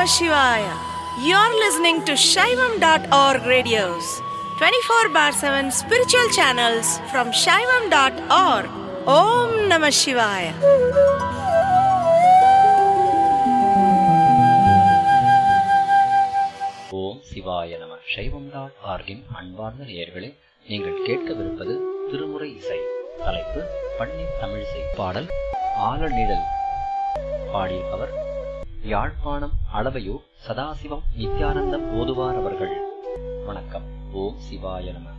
Shivaya. You're listening to Shaivam.org radios, 24 bar 7 spiritual channels from Shaivam.org. Om Namah Shivaya. ஓம் சிவாய நம சைவம் dot ஆர்கின் அன்பார்ந்த நேயர்களே நீங்கள் கேட்கவிருப்பது திருமுறை இசை தலைப்பு பன்னின் தமிழிசை பாடல் ஆலநிழல் பாடியவர் யாழ்ப்பாணம் அளவையூர் சதாசிவம் நித்யானந்தம் ஓதுவார் அவர்கள் வணக்கம் ஓம் சிவாய நம